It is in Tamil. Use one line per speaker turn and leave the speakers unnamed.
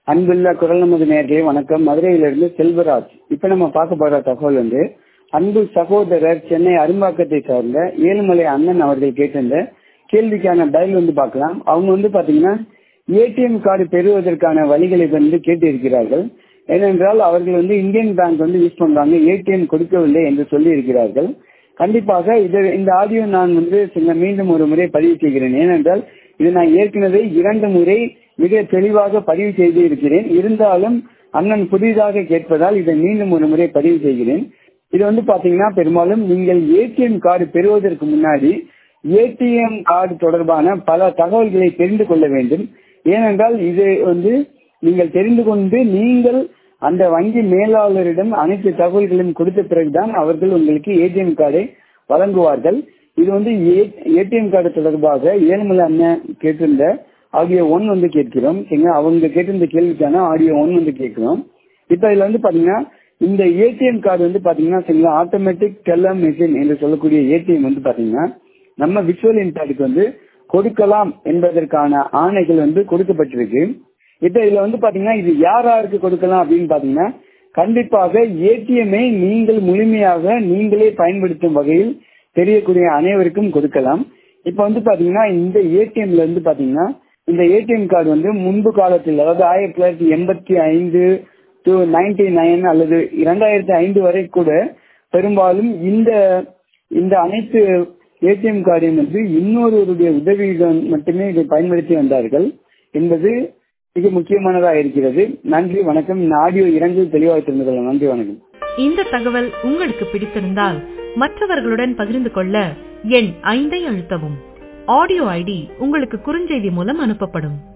அன்புள்ள குரல் நமது நேர்களே வணக்கம் மதுரையிலிருந்து செல்வராஜ் இப்ப நம்ம பார்க்க போற தகவல் வந்து அன்பு சகோதரர் சென்னை அரும்பாக்கத்தை சார்ந்த ஏழுமலை அண்ணன் அவர்கள் கேட்டிருந்த கேள்விக்கான பதில் வந்து பார்க்கலாம் அவங்க வந்து பாத்தீங்கன்னா ஏடிஎம் கார்டு பெறுவதற்கான வழிகளை வந்து கேட்டு இருக்கிறார்கள் ஏனென்றால் அவர்கள் வந்து இந்தியன் பேங்க் வந்து யூஸ் பண்றாங்க ஏடிஎம் கொடுக்கவில்லை என்று சொல்லி இருக்கிறார்கள் கண்டிப்பாக இது இந்த ஆடியோ நான் வந்து சில மீண்டும் ஒரு முறை பதிவு செய்கிறேன் ஏனென்றால் இது நான் ஏற்கனவே இரண்டு முறை மிக தெளிவாக பதிவு செய்து இருக்கிறேன் இருந்தாலும் அண்ணன் புதிதாக கேட்பதால் இதை மீண்டும் ஒரு முறை பதிவு செய்கிறேன் இது வந்து பாத்தீங்கன்னா பெரும்பாலும் நீங்கள் ஏடிஎம் கார்டு பெறுவதற்கு முன்னாடி ஏடிஎம் கார்டு தொடர்பான பல தகவல்களை தெரிந்து கொள்ள வேண்டும் ஏனென்றால் இது வந்து நீங்கள் தெரிந்து கொண்டு நீங்கள் அந்த வங்கி மேலாளரிடம் அனைத்து தகவல்களையும் கொடுத்த பிறகுதான் அவர்கள் உங்களுக்கு ஏடிஎம் கார்டை வழங்குவார்கள் இது வந்து ஏடிஎம் கார்டு தொடர்பாக ஏழுமலை அண்ணன் கேட்டிருந்த ஆடியோ ஒன் வந்து கேட்கிறோம் சரிங்களா அவங்க கேட்டிருந்த கேள்விக்கான ஆடியோ ஒன் வந்து கேட்கிறோம் இப்ப இதுல வந்து பாத்தீங்கன்னா இந்த ஏடிஎம் கார்டு வந்து பாத்தீங்கன்னா சரிங்களா ஆட்டோமேட்டிக் டெல்லர் மெஷின் என்று சொல்லக்கூடிய ஏடிஎம் வந்து பாத்தீங்கன்னா நம்ம விஷுவல் இன்டாக்டுக்கு வந்து கொடுக்கலாம் என்பதற்கான ஆணைகள் வந்து கொடுக்கப்பட்டிருக்கு இப்ப இதுல வந்து பாத்தீங்கன்னா இது யார் யாருக்கு கொடுக்கலாம் அப்படின்னு பாத்தீங்கன்னா கண்டிப்பாக ஏடிஎம்ஐ நீங்கள் முழுமையாக நீங்களே பயன்படுத்தும் வகையில் தெரியக்கூடிய அனைவருக்கும் கொடுக்கலாம் இப்ப வந்து பாத்தீங்கன்னா இந்த ஏடிஎம்ல இருந்து பாத்தீங்கன்னா இந்த ஏடிஎம் கார்டு வந்து முன்பு காலத்தில் அதாவது ஆயிரத்தி தொள்ளாயிரத்தி எண்பத்தி ஐந்து டு நைன்டி நைன் அல்லது இரண்டாயிரத்தி ஐந்து வரை கூட பெரும்பாலும் இந்த இந்த அனைத்து ஏடிஎம் கார்டையும் வந்து இன்னொருவருடைய உதவியுடன் மட்டுமே இதை பயன்படுத்தி வந்தார்கள் என்பது மிக முக்கியமானதாக இருக்கிறது நன்றி வணக்கம் இந்த ஆடியோ இரண்டு தெளிவாக தெரிந்து கொள்ள நன்றி வணக்கம்
இந்த தகவல் உங்களுக்கு பிடித்திருந்தால் மற்றவர்களுடன் பகிர்ந்து கொள்ள எண் ஐந்தை அழுத்தவும் ஆடியோ ஐடி உங்களுக்கு குறுஞ்செய்தி மூலம் அனுப்பப்படும்